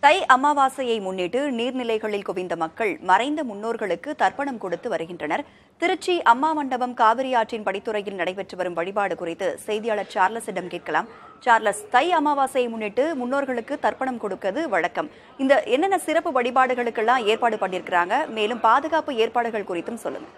தை அமாவாசையை முன்னிட்டு நீர்நிலைகளில் குவிந்த மக்கள் மறைந்த முன்னோர்களுக்கு தர்ப்பணம் கொடுத்து வருகின்றனர் திருச்சி அம்மா மண்டபம் காவிரி ஆற்றின் படித்துறையில் நடைபெற்று வரும் வழிபாடு குறித்து செய்தியாளர் சார்லஸிடம் கேட்கலாம் சார்லஸ் தை அமாவாசையை முன்னிட்டு முன்னோர்களுக்கு தர்ப்பணம் கொடுக்கிறது வழக்கம் இந்த என்னென்ன சிறப்பு வழிபாடுகளுக்கெல்லாம் ஏற்பாடு பண்ணியிருக்கிறாங்க மேலும் பாதுகாப்பு ஏற்பாடுகள் குறித்தும் சொல்லுங்க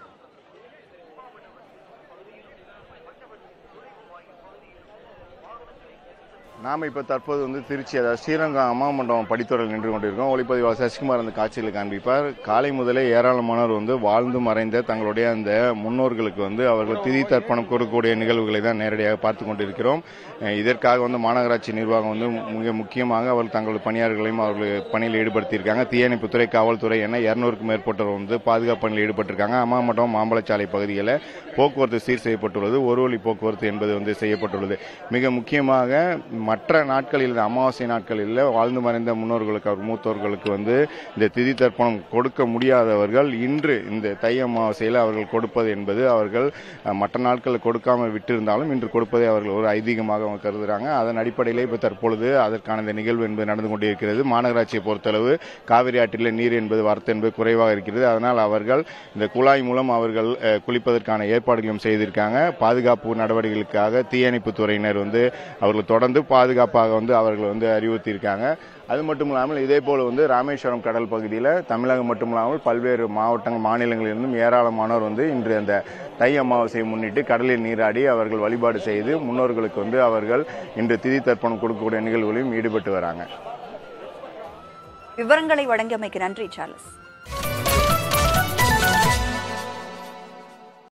நாம் இப்போ தற்போது வந்து திருச்சி அதாவது ஸ்ரீரங்கம் அம்மா மண்டபம் படித்துறையில் நின்று கொண்டிருக்கோம் ஒளிப்பதிவாளர் சசிகுமார் அந்த காட்சியில் காண்பிப்பார் காலை முதலே ஏராளமானோர் வந்து வாழ்ந்து மறைந்த தங்களுடைய அந்த முன்னோர்களுக்கு வந்து அவர்கள் திதி தர்ப்பணம் கொடுக்கக்கூடிய நிகழ்வுகளை தான் நேரடியாக பார்த்து கொண்டிருக்கிறோம் அஹ் இதற்காக வந்து மாநகராட்சி நிர்வாகம் வந்து மிக முக்கியமாக அவர்கள் தங்களது பணியாளர்களையும் அவர்கள் பணியில் ஈடுபடுத்தியிருக்காங்க தீயணைப்புத்துறை காவல்துறை என இருநூறுக்கும் மேற்பட்டோர் வந்து பாதுகாப்பு பணியில் ஈடுபட்டிருக்காங்க அம்மா மண்டபம் மாம்பழச்சாலை பகுதிகளில் போக்குவரத்து சீர் செய்யப்பட்டுள்ளது ஒரு வழி போக்குவரத்து என்பது வந்து செய்யப்பட்டுள்ளது மிக முக்கியமாக மற்ற நாட்களில் அமாவாசை நாட்களில் வாழ்ந்து மறைந்த முன்னோர்களுக்கு அவர் மூத்தோர்களுக்கு வந்து இந்த திதி தர்ப்பணம் கொடுக்க முடியாதவர்கள் இன்று இந்த தை அமாவாசையில் அவர்கள் கொடுப்பது என்பது அவர்கள் அஹ், மற்ற நாட்களில் கொடுக்காமல் விட்டிருந்தாலும் இன்று கொடுப்பதை அவர்கள் ஒரு ஐதீகமாக அவங்க கருதுகிறாங்க அதன் அடிப்படையில் இப்போ தற்பொழுது அதற்கான இந்த நிகழ்வு என்பது நடந்து கொண்டிருக்கிறது மாநகராட்சியை பொறுத்தளவு காவிரி ஆற்றில் நீர் என்பது வரத்து என்பது குறைவாக இருக்கிறது அதனால் அவர்கள் இந்த குழாய் மூலம் அவர்கள் அஹ், குளிப்பதற்கான ஏற்பாடுகளும் செய்திருக்காங்க பாதுகாப்பு நடவடிக்கைகளுக்காக தீயணைப்பு துறையினர் வந்து அவர்கள் தொடர்ந்து பாதுகாப்பாக வந்து அவர்கள் வந்து அறிவுறுத்தியிருக்காங்க அது மட்டும் இல்லாமல் இதே போல வந்து ராமேஸ்வரம் கடல் பகுதியில் தமிழகம் மட்டும் இல்லாமல் பல்வேறு மாவட்டங்கள் மாநிலங்களிலிருந்தும் ஏராளமானோர் வந்து இன்று அந்த தை அமாவாசையை முன்னிட்டு கடலில் நீராடி அவர்கள் வழிபாடு செய்து முன்னோர்களுக்கு வந்து அவர்கள் இன்று திதி தர்ப்பணம் கொடுக்கக்கூடிய நிகழ்வுகளிலும் ஈடுபட்டு வராங்க விவரங்களை வழங்கியமைக்கு நன்றி சார்லஸ்